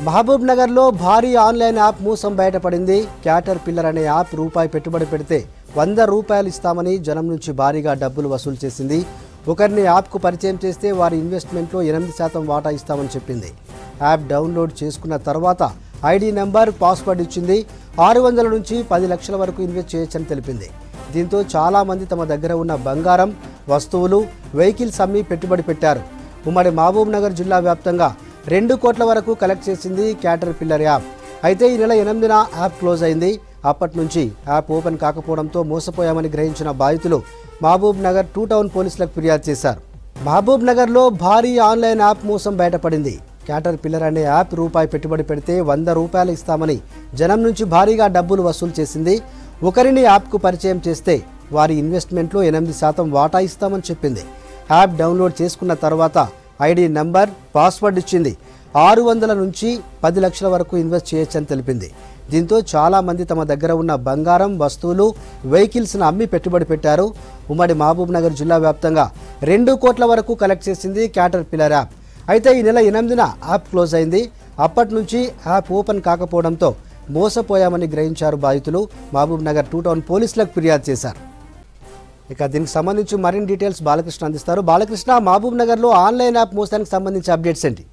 మహబూబ్ నగర్లో భారీ online app మోసం బయటపడింది క్యాటర్ పిల్లర్ అనే యాప్ రూపాయి పెట్టుబడి పెడితే వంద రూపాయలు ఇస్తామని జనం నుంచి భారీగా డబ్బులు వసూలు చేసింది ఒకరిని యాప్కు పరిచయం చేస్తే వారి ఇన్వెస్ట్మెంట్లో ఎనిమిది శాతం వాటా ఇస్తామని చెప్పింది యాప్ డౌన్లోడ్ చేసుకున్న తర్వాత ఐడి నెంబర్ పాస్వర్డ్ ఇచ్చింది ఆరు వందల నుంచి పది లక్షల వరకు ఇన్వెస్ట్ చేయొచ్చని తెలిపింది దీంతో చాలామంది తమ దగ్గర ఉన్న బంగారం వస్తువులు వెహికల్స్ అమ్మి పెట్టుబడి పెట్టారు ఉమ్మడి మహబూబ్ నగర్ జిల్లా వ్యాప్తంగా రెండు కోట్ల వరకు కలెక్ట్ చేసింది క్యాటర్ పిల్లర్ యాప్ అయితే ఈ నెల ఎనిమిదిన యాప్ క్లోజ్ అయింది అప్పటి నుంచి యాప్ ఓపెన్ కాకపోవడంతో మోసపోయామని గ్రహించిన బాధితులు మహబూబ్ నగర్ టూ టౌన్ పోలీసులకు ఫిర్యాదు చేశారు మహబూబ్ నగర్లో భారీ ఆన్లైన్ యాప్ మోసం బయటపడింది క్యాటర్ పిల్లర్ అనే యాప్ రూపాయి పెట్టుబడి పెడితే వంద రూపాయలు ఇస్తామని జనం నుంచి భారీగా డబ్బులు వసూలు చేసింది ఒకరిని యాప్కు పరిచయం చేస్తే వారి ఇన్వెస్ట్మెంట్లో ఎనిమిది శాతం వాటా ఇస్తామని చెప్పింది యాప్ డౌన్లోడ్ చేసుకున్న తర్వాత ఐడి నంబర్ పాస్వర్డ్ ఇచ్చింది ఆరు వందల నుంచి పది లక్షల వరకు ఇన్వెస్ట్ చేయొచ్చని తెలిపింది దీంతో చాలామంది తమ దగ్గర ఉన్న బంగారం వస్తువులు వెహికల్స్ను అమ్మి పెట్టుబడి పెట్టారు ఉమ్మడి మహబూబ్ నగర్ జిల్లా వ్యాప్తంగా రెండు కోట్ల వరకు కలెక్ట్ చేసింది క్యాటర్ పిల్లర్ యాప్ అయితే ఈ నెల ఎనిమిదిన యాప్ క్లోజ్ అయింది అప్పటి నుంచి యాప్ ఓపెన్ కాకపోవడంతో మోసపోయామని గ్రహించారు బాధితులు మహబూబ్ నగర్ టూ టౌన్ పోలీసులకు ఫిర్యాదు చేశారు ఇక దీనికి సంబంధించి మరిన్ని డీటెయిల్స్ బాలకృష్ణ అందిస్తారు బాలకృష్ణ మహబూబ్ నగర్లో ఆన్లైన్ యాప్ మోసానికి సంబంధించి అప్డేట్స్ ఏంటి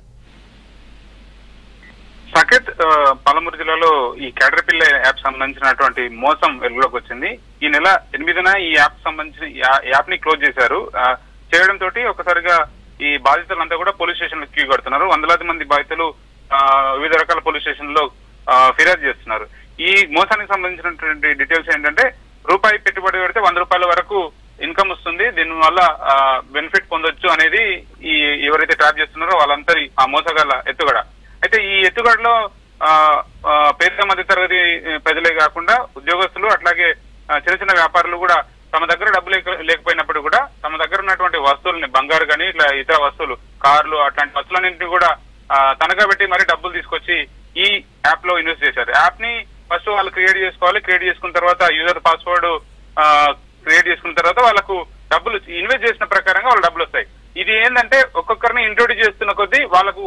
సాకేత్ ఆ, పాలమూరు జిల్లాలో ఈ క్యాటర్పిల్ల యాప్ సంబంధించినటువంటి మోసం వెలుగులోకి వచ్చింది ఈ నెల ఎనిమిదిన ఈ యాప్ సంబంధించిన ఈ యా- యాప్ ని క్లోజ్ చేశారు ఆ, చేయడం తోటి ఒకసారిగా ఈ బాధితులంతా కూడా పోలీస్ స్టేషన్ క్యూ కడుతున్నారు వందలాది మంది బాధితులు ఆ, వివిధ రకాల పోలీస్ స్టేషన్ లో ఆ, ఫిర్యాదు చేస్తున్నారు ఈ మోసానికి సంబంధించినటువంటి డీటెయిల్స్ ఏంటంటే రూపాయి పెట్టుబడి పెడితే వంద రూపాయల వరకు ఇన్కమ్ వస్తుంది దీని వల్ల బెనిఫిట్ పొందొచ్చు అనేది ఈ ఎవరైతే ట్రాప్ చేస్తున్నారో వాళ్ళందరి ఆ మోసగల ఎత్తుగడ అయితే ఈ ఎత్తుగడలో ఆ, ఆ, పేద మధ్య తరగతి ప్రజలే కాకుండా ఉద్యోగస్తులు అట్లాగే ఆ, చిన్న చిన్న వ్యాపారులు కూడా తమ దగ్గర డబ్బు లేక లేకపోయినప్పుడు కూడా తమ దగ్గర ఉన్నటువంటి వస్తువుల్ని బంగారు కానీ ఇట్లా ఇతర వస్తువులు కార్లు అట్లాంటి వస్తువులన్నింటినీ కూడా ఆ, తనఖా పెట్టి మరి డబ్బులు తీసుకొచ్చి ఈ యాప్ లో ఇన్వెస్ట్ చేశారు యాప్ ని ఫస్ట్ వాళ్ళు క్రియేట్ చేసుకోవాలి క్రియేట్ చేసుకున్న తర్వాత యూజర్ పాస్వర్డ్ క్రియేట్ చేసుకున్న తర్వాత వాళ్ళకు డబ్బులు ఇన్వెస్ట్ చేసిన ప్రకారంగా వాళ్ళ డబ్బులు వస్తాయి ఇది ఏంటంటే ఒక్కొక్కరిని ఇంట్రొడ్యూస్ చేస్తున్న కొద్దీ వాళ్ళకు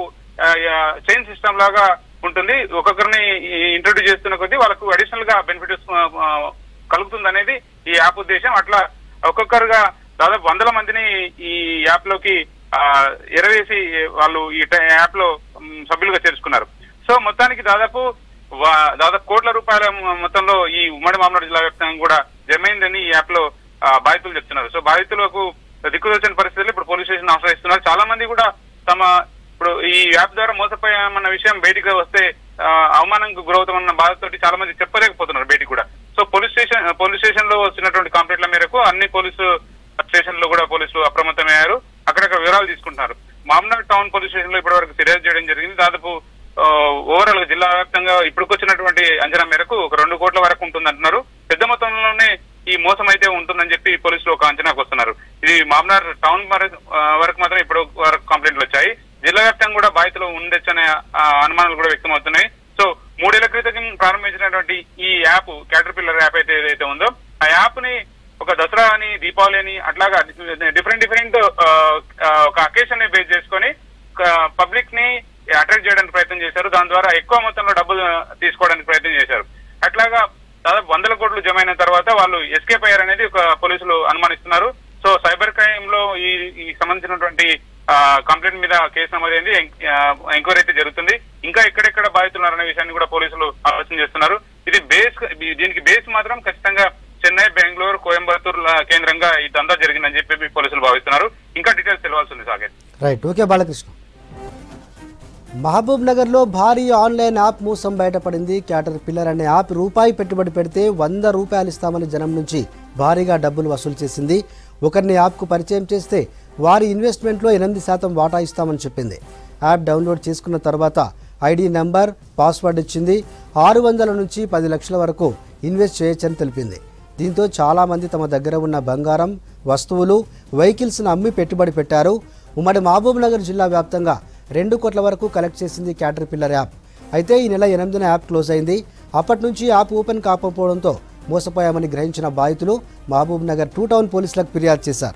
చైన్ సిస్టమ్ లాగా ఉంటుంది ఒక్కొక్కరిని ఇంట్రొడ్యూస్ చేస్తున్న కొద్దీ వాళ్ళకు అడిషనల్ గా బెనిఫిట్ కలుగుతుంది అనేది ఈ యాప్ ఉద్దేశం అట్లా ఒక్కొక్కరుగా దాదాపు వందల మందిని ఈ యాప్ లోకి ఆ, ఎరవేసి వాళ్ళు ఈ ట- యాప్ లో మ్, సభ్యులుగా చేర్చుకున్నారు సో మొత్తానికి దాదాపు వా- దాదాపు కోట్ల రూపాయల మ- మొత్తంలో ఈ ఉమ్మడి మామూలు జిల్లా వ్యాప్తంగా కూడా జమైందని ఈ యాప్ లో ఆ, బాధితులు చెప్తున్నారు సో బాధితులకు దిక్కుదోచని పరిస్థితుల్లో ఇప్పుడు పోలీస్ స్టేషన్ ఆశ్రయిస్తున్నారు చాలా మంది కూడా తమ ఇప్పుడు ఈ యాప్ ద్వారా మోసపోయామన్న విషయం బయటికి వస్తే ఆ, అవమానంకు గురవుతామన్న బాధతోటి చాలా మంది చెప్పలేకపోతున్నారు బయటికి కూడా so police station police station లో వచ్చినటువంటి కంప్లైంట్ల మేరకు అన్ని పోలీసు స్టేషన్ లో కూడా పోలీసులు అప్రమత్తమయ్యారు అక్కడక్కడ వివరాలు తీసుకుంటున్నారు మామనాడ్ టౌన్ పోలీస్ స్టేషన్ లో ఇప్పటి వరకు ఫిర్యాదు చేయడం జరిగింది దాదాపు ఓవరాల్ గా జిల్లా వ్యాప్తంగా ఇప్పటికొచ్చినటువంటి అంచనా మేరకు ఒక రెండు కోట్ల వరకు ఉంటుంది అంటున్నారు పెద్ద మొత్తంలోనే ఈ మోసం అయితే ఉంటుందని చెప్పి పోలీసులు ఒక అంచనాకు వస్తున్నారు ఇది మామనార్ టౌన్ వరకు ఆ, వరకు మాత్రం ఇప్పుడు వరకు కంప్లైంట్లు వచ్చాయి జిల్లా వ్యాప్తంగా కూడా బాధితులు ఉండొచ్చనే ఆ, అనుమానాలు కూడా వ్యక్తం అవుతున్నాయి సో మూడేళ్ల క్రితం ప్రారంభించినటువంటి ఈ యాప్ క్యాటర్ పిల్లర్ యాప్ అయితే ఏదైతే ఉందో ఆ యాప్ ని ఒక దసరా అని దీపావళి అని అట్లాగా డిఫరెంట్ డిఫరెంట్ ఒక అకేషన్ ని బేస్ చేసుకొని పబ్లిక్ ని అట్రాక్ట్ చేయడానికి ప్రయత్నం చేశారు దాని ద్వారా ఎక్కువ మొత్తంలో డబ్బులు తీసుకోవడానికి ప్రయత్నం చేశారు అట్లాగా దాదాపు వందల కోట్లు జమ అయిన తర్వాత వాళ్ళు ఎస్కేప్ అయ్యారనేది ఒక పోలీసులు అనుమానిస్తున్నారు సో సైబర్ క్రైమ్ లో ఈ ఈ సంబంధించినటువంటి కంప్లైంట్ మీద కేసు నమోదైంది ఎంక్వైరీ అయితే జరుగుతుంది ఇంకా ఎక్కడెక్కడ బాధితులు ఉన్నారనే విషయాన్ని కూడా పోలీసులు ఆలోచన చేస్తున్నారు ఇది బేస్ దీనికి బేస్ మాత్రం ఖచ్చితంగా చెన్నై బెంగళూరు కోయంబత్తూర్ కేంద్రంగా ఈ దందా జరిగిందని చెప్పి పోలీసులు భావిస్తున్నారు ఇంకా డీటెయిల్స్ తెలియాల్సి ఉంది సాగర్ రైట్ ఓకే బాలకృష్ణ మహబూబ్ నగర్లో భారీ ఆన్లైన్ యాప్ మోసం బయటపడింది క్యాటర్ పిల్లర్ అనే యాప్ రూపాయి పెట్టుబడి పెడితే వంద రూపాయలు ఇస్తామని జనం నుంచి భారీగా డబ్బులు వసూలు చేసింది ఒకరిని యాప్కు పరిచయం చేస్తే వారి ఇన్వెస్ట్మెంట్లో ఎనిమిది శాతం వాటా ఇస్తామని చెప్పింది యాప్ డౌన్లోడ్ చేసుకున్న తర్వాత ఐడి నంబర్ పాస్వర్డ్ ఇచ్చింది ఆరు వందల నుంచి పది లక్షల వరకు ఇన్వెస్ట్ చేయొచ్చని తెలిపింది దీంతో చాలామంది తమ దగ్గర ఉన్న బంగారం వస్తువులు వెహికల్స్ను అమ్మి పెట్టుబడి పెట్టారు ఉమ్మడి మహబూబ్ నగర్ జిల్లా వ్యాప్తంగా రెండు కోట్ల వరకు కలెక్ట్ చేసింది క్యాటర్ పిల్లర్ యాప్ అయితే ఈ నెల ఎనిమిదిన యాప్ క్లోజ్ అయింది అప్పటి నుంచి యాప్ ఓపెన్ కాకపోవడంతో మోసపోయామని గ్రహించిన బాధితులు మహబూబ్ నగర్ టూ టౌన్ పోలీసులకు ఫిర్యాదు చేశారు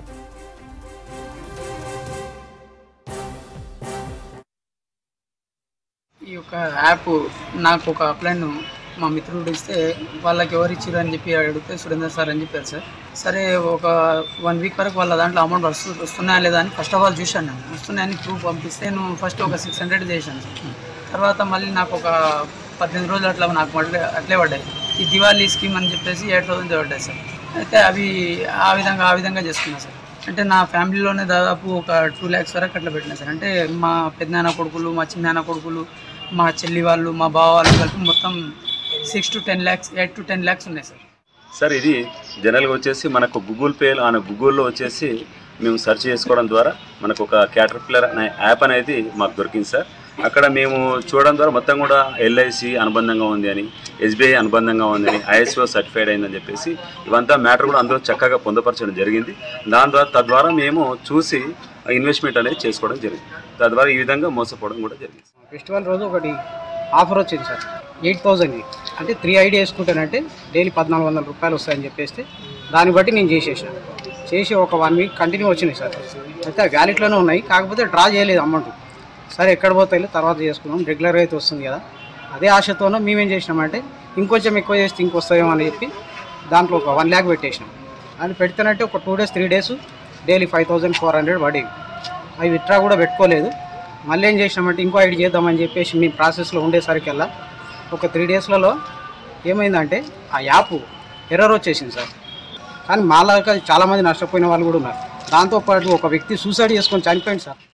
ఈ యొక్క యాప్ నాకు ఒక అప్లైన్ మా మిత్రుడు ఇస్తే వాళ్ళకి ఎవరు ఇచ్చారు అని చెప్పి అడిగితే సురేందర్ సార్ అని చెప్పారు సార్ సరే ఒక వన్ వీక్ వరకు వాళ్ళ దాంట్లో అమౌంట్ వస్తు వస్తున్నాయా లేదా అని ఫస్ట్ ఆఫ్ ఆల్ చూశాను నేను వస్తున్నాయని ప్రూఫ్ పంపిస్తే నేను ఫస్ట్ ఒక సిక్స్ హండ్రెడ్ చేశాను సార్ తర్వాత మళ్ళీ నాకు ఒక పద్దెనిమిది రోజులు అట్లా నాకు మళ్ళీ అట్లే పడ్డాయి ఈ దివాళీ స్కీమ్ అని చెప్పేసి ఎయిట్ థౌసండ్ పడ్డాయి సార్ అయితే అవి ఆ విధంగా ఆ విధంగా చేసుకున్నా సార్ అంటే నా ఫ్యామిలీలోనే దాదాపు ఒక టూ ల్యాక్స్ వరకు అట్లా పెట్టినా సార్ అంటే మా పెద్దనాన్న కొడుకులు మా చిన్నాన్న కొడుకులు మా చెల్లి వాళ్ళు మా బావ వాళ్ళు కలిపి మొత్తం six to ten lakhs eight to ten lakhs ఉన్నాయి సార్ సార్ ఇది జనరల్గా వచ్చేసి మనకు గూగుల్ పే అనే గూగుల్లో వచ్చేసి మేము సెర్చ్ చేసుకోవడం ద్వారా మనకు ఒక క్యాటర్ పిల్లర్ అనే యాప్ అనేది మాకు దొరికింది సార్ అక్కడ మేము చూడడం ద్వారా మొత్తం కూడా ఎల్ఐసి అనుబంధంగా ఉంది అని ఎస్బీఐ అనుబంధంగా ఉంది అని ఐఎస్ఓ సర్టిఫైడ్ అయిందని చెప్పేసి ఇవంతా మ్యాటర్ కూడా అందరూ చక్కగా పొందపరచడం జరిగింది దాని ద్వారా తద్వారా మేము చూసి ఇన్వెస్ట్మెంట్ అనేది చేసుకోవడం జరిగింది తద్వారా ఈ విధంగా మోసపోవడం కూడా జరిగింది ఫెస్టివల్ రోజు ఒకటి ఆఫర్ వచ్చింది సార్ ఎయిట్ థౌజండ్ది అంటే త్రీ ఐడి వేసుకుంటానంటే డైలీ పద్నాలుగు వందల రూపాయలు వస్తాయని చెప్పేస్తే దాన్ని బట్టి నేను చేసేసిన చేసి ఒక వన్ వీక్ కంటిన్యూ వచ్చినాయి సార్ అయితే వ్యాలెట్లోనే ఉన్నాయి కాకపోతే డ్రా చేయలేదు అమౌంట్ సరే ఎక్కడ పోతాయి తర్వాత చేసుకున్నాం రెగ్యులర్గా అయితే వస్తుంది కదా అదే ఆశతోనూ మేమేం చేసినామంటే ఇంకొంచెం ఎక్కువ చేస్తే ఇంకొస్తాయేమో అని చెప్పి దాంట్లో ఒక వన్ ల్యాక్ పెట్టేసినాం అని పెడితేనంటే ఒక two days three days daily five thousand four hundred పడేవి అవి విత్డ్రా కూడా పెట్టుకోలేదు మళ్ళీ ఏం చేసినామంటే ఇంకో ఐడి చేద్దామని చెప్పేసి మీ ప్రాసెస్లో ఉండేసరికల్లా ఒక త్రీ డేస్లలో ఏమైందంటే ఆ యాప్ ఎర్రర్ వచ్చేసింది సార్ కానీ మాలాగా చాలామంది నష్టపోయిన వాళ్ళు కూడా ఉన్నారు దాంతోపాటు ఒక వ్యక్తి సూసైడ్ చేసుకొని చనిపోయింది సార్